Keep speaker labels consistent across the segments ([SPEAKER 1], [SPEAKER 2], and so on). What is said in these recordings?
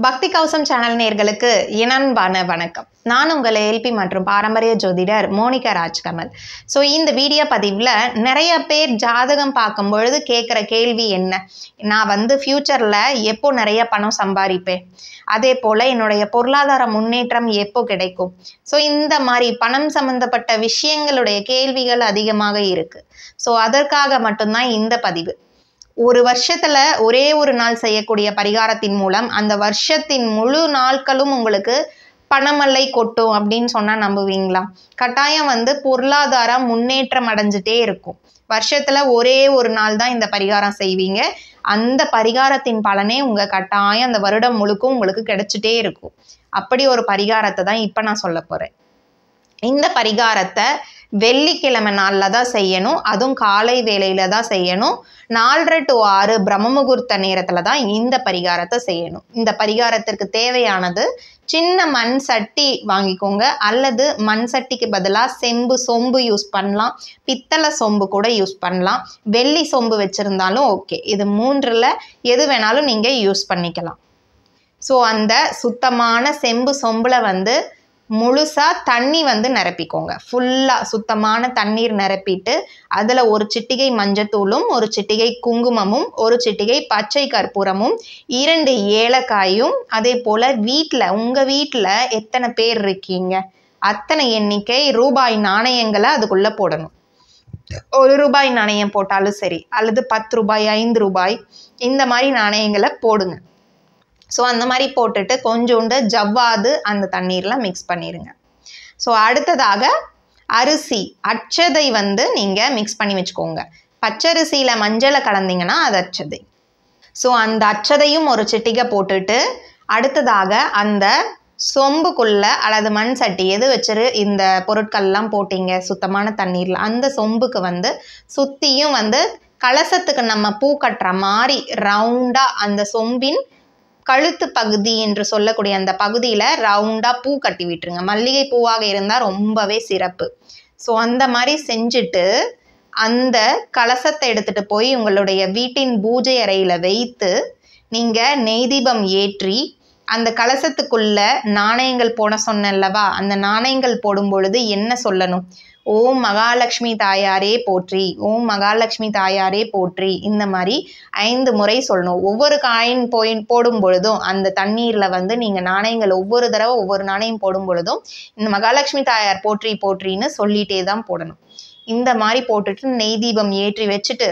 [SPEAKER 1] பக்தி கௌசம் சேனல் நேர்களுக்கு இனன்பான வணக்கம் நான் உங்கள் ஏல்பி மற்றும் பாரம்பரிய ஜோதிடர் மோனிகா ராஜ்கமல் ஸோ இந்த வீடியோ பதிவில் நிறைய பேர் ஜாதகம் பார்க்கும் பொழுது கேட்குற கேள்வி என்ன நான் வந்து ஃப்யூச்சரில் எப்போ நிறைய பணம் சம்பாதிப்பேன் அதே போல் என்னுடைய பொருளாதார முன்னேற்றம் எப்போ கிடைக்கும் ஸோ இந்த மாதிரி பணம் சம்மந்தப்பட்ட விஷயங்களுடைய கேள்விகள் அதிகமாக இருக்குது ஸோ அதற்காக மட்டும்தான் இந்த பதிவு ஒரு வருஷத்துல ஒரே ஒரு நாள் செய்யக்கூடிய பரிகாரத்தின் மூலம் அந்த வருஷத்தின் முழு நாட்களும் உங்களுக்கு பணமல்லை கொட்டும் அப்படின்னு சொன்னா நம்புவீங்களா கட்டாயம் வந்து பொருளாதாரம் முன்னேற்றம் அடைஞ்சிட்டே இருக்கும் வருஷத்துல ஒரே ஒரு நாள் தான் இந்த பரிகாரம் செய்வீங்க அந்த பரிகாரத்தின் பலனே உங்க கட்டாயம் அந்த வருடம் முழுக்கும் உங்களுக்கு கிடைச்சிட்டே இருக்கும் அப்படி ஒரு பரிகாரத்தை தான் இப்ப நான் சொல்ல போறேன் இந்த பரிகாரத்தை வெள்ளிக்கிழமை நாளில் தான் செய்யணும் அதுவும் காலை வேளையில தான் செய்யணும் நாலரை டு ஆறு பிரம்ம முகூர்த்த நேரத்தில் தான் இந்த பரிகாரத்தை செய்யணும் இந்த பரிகாரத்திற்கு தேவையானது சின்ன மண் சட்டி வாங்கிக்கோங்க அல்லது மண் சட்டிக்கு பதிலாக செம்பு சொம்பு யூஸ் பண்ணலாம் பித்தளை சொம்பு கூட யூஸ் பண்ணலாம் வெள்ளி சொம்பு வச்சுருந்தாலும் ஓகே இது மூன்றில் எது வேணாலும் நீங்கள் யூஸ் பண்ணிக்கலாம் ஸோ அந்த சுத்தமான செம்பு சொம்பில் வந்து முழுசாக தண்ணி வந்து நிரப்பிக்கோங்க ஃபுல்லாக சுத்தமான தண்ணீர் நிரப்பிட்டு அதில் ஒரு சிட்டிகை மஞ்சத்தூளும் ஒரு சிட்டிகை குங்குமமும் ஒரு சிட்டிகை பச்சை கற்பூரமும் இரண்டு ஏலக்காயும் அதே போல் வீட்டில் உங்கள் வீட்டில் எத்தனை பேர் இருக்கீங்க அத்தனை எண்ணிக்கை ரூபாய் நாணயங்களை அதுக்குள்ளே போடணும் ஒரு ரூபாய் நாணயம் போட்டாலும் சரி அல்லது பத்து ரூபாய் ஐந்து ரூபாய் இந்த மாதிரி நாணயங்களை போடுங்க ஸோ அந்த மாதிரி போட்டுட்டு கொஞ்சோண்டு ஜவ்வாது அந்த தண்ணீரில் மிக்ஸ் பண்ணிடுங்க ஸோ அடுத்ததாக அரிசி அச்சதை வந்து நீங்கள் மிக்ஸ் பண்ணி வச்சுக்கோங்க பச்சரிசியில் மஞ்சளை கலந்தீங்கன்னா அது அச்சதை ஸோ அந்த அச்சதையும் ஒரு சிட்டிகை போட்டுட்டு அடுத்ததாக அந்த சொம்புக்குள்ள அல்லது மண் சட்டி எது வச்சிரு இந்த பொருட்கள்லாம் போட்டீங்க சுத்தமான தண்ணீரில் அந்த சொம்புக்கு வந்து சுற்றியும் வந்து கலசத்துக்கு நம்ம பூ கட்டுற மாதிரி ரவுண்டாக அந்த சொம்பின் கழுத்து பகுதி என்று சொல்லக்கூடிய அந்த பகுதியில் ரவுண்டாக பூ கட்டி விட்டுருங்க மல்லிகை பூவாக இருந்தால் ரொம்பவே சிறப்பு ஸோ அந்த மாதிரி செஞ்சுட்டு அந்த கலசத்தை எடுத்துட்டு போய் உங்களுடைய வீட்டின் பூஜை அறையில் வைத்து நீங்கள் நெய் தீபம் ஏற்றி அந்த கலசத்துக்குள்ள நாணயங்கள் போட சொன்னல்லவா அந்த நாணயங்கள் போடும் பொழுது என்ன சொல்லணும் ஓம் மகாலட்சுமி தாயாரே போற்றி ஓம் மகாலட்சுமி தாயாரே போற்றி இந்த மாதிரி ஐந்து முறை சொல்லணும் ஒவ்வொரு காயின் போய் போடும் பொழுதும் அந்த தண்ணீரில் வந்து நீங்கள் நாணயங்கள் ஒவ்வொரு தடவை ஒவ்வொரு நாணயம் போடும் பொழுதும் இந்த மகாலட்சுமி தாயார் போற்றி போற்றின்னு சொல்லிட்டே தான் போடணும் இந்த மாதிரி போட்டுட்டு நெய் தீபம் ஏற்றி வச்சுட்டு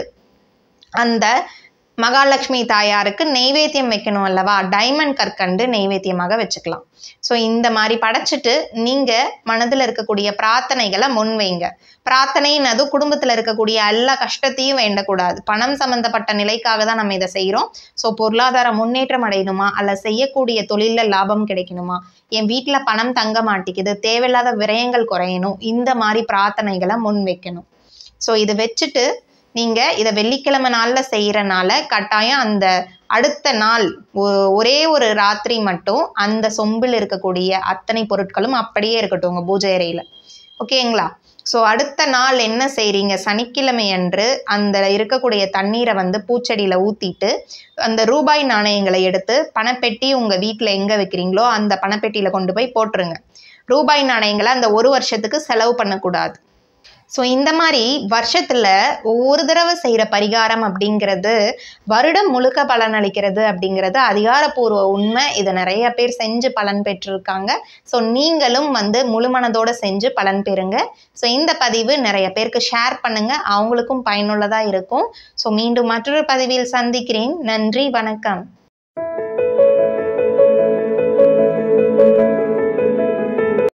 [SPEAKER 1] அந்த மகாலட்சுமி தாயாருக்கு நெய்வேத்தியம் வைக்கணும் அல்லவா டைமண்ட் கற்கண்டு நெய்வேத்தியமாக வச்சுக்கலாம் ஸோ இந்த மாதிரி படைச்சிட்டு நீங்கள் மனதில் இருக்கக்கூடிய பிரார்த்தனைகளை முன்வைங்க பிரார்த்தனைன்னு குடும்பத்தில் இருக்கக்கூடிய எல்லா கஷ்டத்தையும் வேண்டக்கூடாது பணம் சம்மந்தப்பட்ட நிலைக்காக தான் நம்ம இதை செய்கிறோம் ஸோ பொருளாதார முன்னேற்றம் அடையணுமா அல்ல செய்யக்கூடிய தொழிலில் லாபம் கிடைக்கணுமா என் வீட்டில் பணம் தங்க மாட்டேங்குது தேவையில்லாத விரயங்கள் குறையணும் இந்த மாதிரி பிரார்த்தனைகளை முன் வைக்கணும் ஸோ இதை வச்சுட்டு நீங்கள் இதை வெள்ளிக்கிழமை நாளில் செய்கிறனால கட்டாயம் அந்த அடுத்த நாள் ஒரே ஒரு ராத்திரி மட்டும் அந்த சொம்பில் இருக்கக்கூடிய அத்தனை பொருட்களும் அப்படியே இருக்கட்டும் உங்கள் பூஜை அறையில் ஓகேங்களா ஸோ அடுத்த நாள் என்ன செய்கிறீங்க சனிக்கிழமை அன்று அந்த இருக்கக்கூடிய தண்ணீரை வந்து பூச்செடியில் ஊற்றிட்டு அந்த ரூபாய் நாணயங்களை எடுத்து பணப்பெட்டி உங்கள் வீட்டில் எங்கே வைக்கிறீங்களோ அந்த பணப்பெட்டியில் கொண்டு போய் போட்டுருங்க ரூபாய் நாணயங்களை அந்த ஒரு வருஷத்துக்கு செலவு பண்ணக்கூடாது ஸோ இந்த மாதிரி வருஷத்தில் ஒவ்வொரு தடவை செய்கிற பரிகாரம் அப்படிங்கிறது வருடம் முழுக்க பலன் அளிக்கிறது அப்படிங்கிறது அதிகாரப்பூர்வ உண்மை இதை நிறைய பேர் செஞ்சு பலன் பெற்றிருக்காங்க ஸோ நீங்களும் வந்து முழுமனதோடு செஞ்சு பலன் பெறுங்க ஸோ இந்த பதிவு நிறைய பேருக்கு ஷேர் பண்ணுங்கள் அவங்களுக்கும் பயனுள்ளதாக இருக்கும் ஸோ மீண்டும் மற்றொரு பதிவில் சந்திக்கிறேன் நன்றி வணக்கம்